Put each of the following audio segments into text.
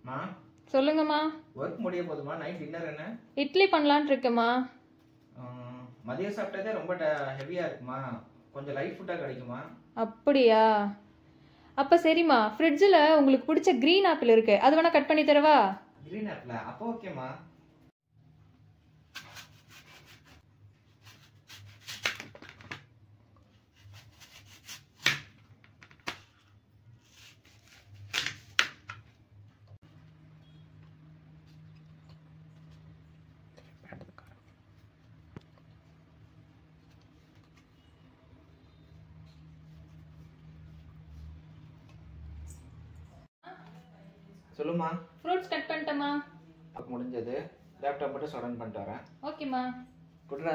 மா சொல்லுங்கம்மா ஒர்க் முடிய போதுமா நைட் டின்னர் என்ன இட்லி பண்ணலான் இருக்கேம்மா ஆஹ், மதியம் சாப்பிட்டதே ரொம்ப ஹெவியா இருக்குமா கொஞ்சம் லைட் ஃபுட்டா கிடைக்குமா அப்படியா அப்ப சரிம்மா ஃப்ரிட்ஜில் உங்களுக்கு பிடிச்ச க்ரீன் ஆப்பிள் இருக்கு அது வேணா கட் பண்ணி தரவா கிரீன் ஆப்பிள அப்போ ஓகேமா சொல்லுமா ஃப்ரூட்ஸ் கட் பண்ணிட்டேம்மா ஒர்க் முடிஞ்சது லேப்டாப் மட்டும் சடன் பண்ணிட்டு வரேன் ஓகேம்மா குட்ரா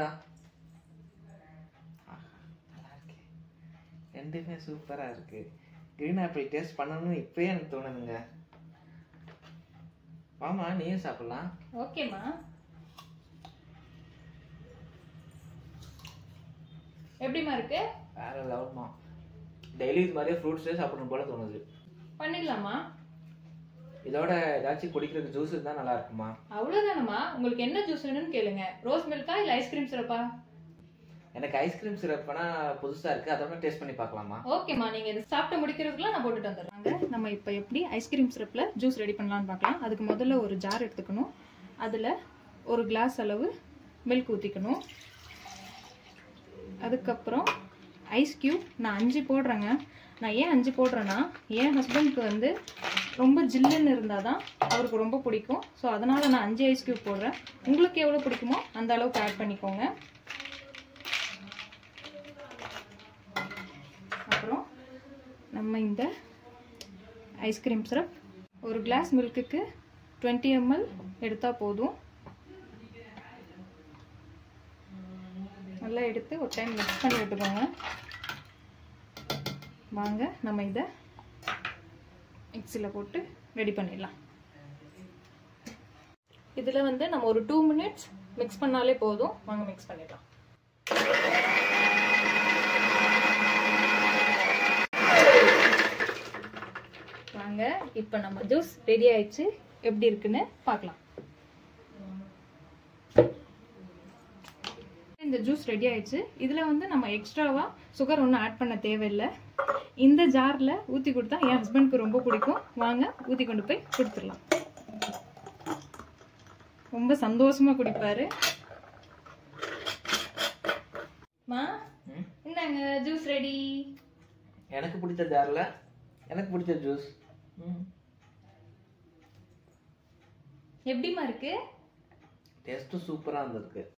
நல்லா இருக்கு ரெண்டுமே சூப்பரா இருக்கு கிரீன் ஆப்பிள் டேஸ்ட் பண்ணணும்னு இப்பயே எனக்கு தோணுதுங்க வாமா நீயும் சாப்பிடலாம் ஓகேம்மா எப்படிம்மா இருக்கு வேற லெவல்மா டெய்லி இது மாதிரியே ஃப்ரூட்ஸே சாப்பிடணும் போல தோணுது பண்ணிடலாமா இதோட ஏதாச்சும் குடிக்கிறதுக்கு ஜூஸ் இருந்தால் நல்லா இருக்குமா அவ்வளோதானம்மா உங்களுக்கு என்ன ஜூஸ் வேணும்னு கேளுங்க ரோஸ் மில்கா இல்லை ஐஸ்கிரீம் சிரப்பா எனக்கு ஐஸ்கிரீம் சிரப்னா புதுசா இருக்கு அதோட டேஸ்ட் பண்ணி பார்க்கலாமா ஓகேம்மா நீங்க இது சாப்பிட்டு முடிக்கிறதுக்குள்ள நான் போட்டுட்டு வந்துடுறாங்க நம்ம இப்போ எப்படி ஐஸ்கிரீம் சிரப்ல ஜூஸ் ரெடி பண்ணலாம்னு பார்க்கலாம் அதுக்கு முதல்ல ஒரு ஜார் எடுத்துக்கணும் அதுல ஒரு கிளாஸ் அளவு மில்க் ஊற்றிக்கணும் அதுக்கப்புறம் ஐஸ் கியூப் நான் அஞ்சு போடுறேங்க நான் ஏன் அஞ்சு போடுறேன்னா என் ஹஸ்பண்ட்க்கு வந்து ரொம்ப ஜில்லுன்னு இருந்தால் தான் அவருக்கு ரொம்ப பிடிக்கும் ஸோ அதனால் நான் அஞ்சு ஐஸ் கியூப் போடுறேன் உங்களுக்கு எவ்வளோ பிடிக்குமோ அந்த அளவுக்கு ஆட் பண்ணிக்கோங்க அப்புறம் நம்ம இந்த ஐஸ்கிரீம் சிரப் ஒரு கிளாஸ் மில்க்குக்கு டுவெண்ட்டி எம்எல் எடுத்தால் போதும் நல்லா எடுத்து ஒரு டைம் மிக்ஸ் பண்ணி விட்டுக்கோங்க வாங்க நம்ம இதை மிக்சியில் போட்டு ரெடி பண்ணிடலாம் இதில் வந்து நம்ம ஒரு டூ மினிட்ஸ் மிக்ஸ் பண்ணாலே போதும் வாங்க மிக்ஸ் பண்ணிடலாம் வாங்க இப்போ நம்ம ஜூஸ் ரெடி ஆயிடுச்சு எப்படி இருக்குன்னு பார்க்கலாம் இந்த ஜூஸ் ரெடி ஆயிடுச்சு இதில் வந்து நம்ம எக்ஸ்ட்ராவாக சுகர் ஒன்றும் ஆட் பண்ண தேவையில்லை இந்த ஜாரில் ஊற்றி கொடுத்தா என் ஹஸ்பண்ட்க்கு ரொம்ப பிடிக்கும் வாங்க ஊற்றி கொண்டு போய் கொடுத்துடலாம் ரொம்ப சந்தோஷமா குடிப்பாரு மா ம்? இந்தாங்க ஜூஸ் ரெடி எனக்கு பிடிச்ச ஜார்ல எனக்கு பிடிச்ச ஜூஸ் எப்படிமா இருக்கு டேஸ்ட்டும் சூப்பராக இருந்திருக்கு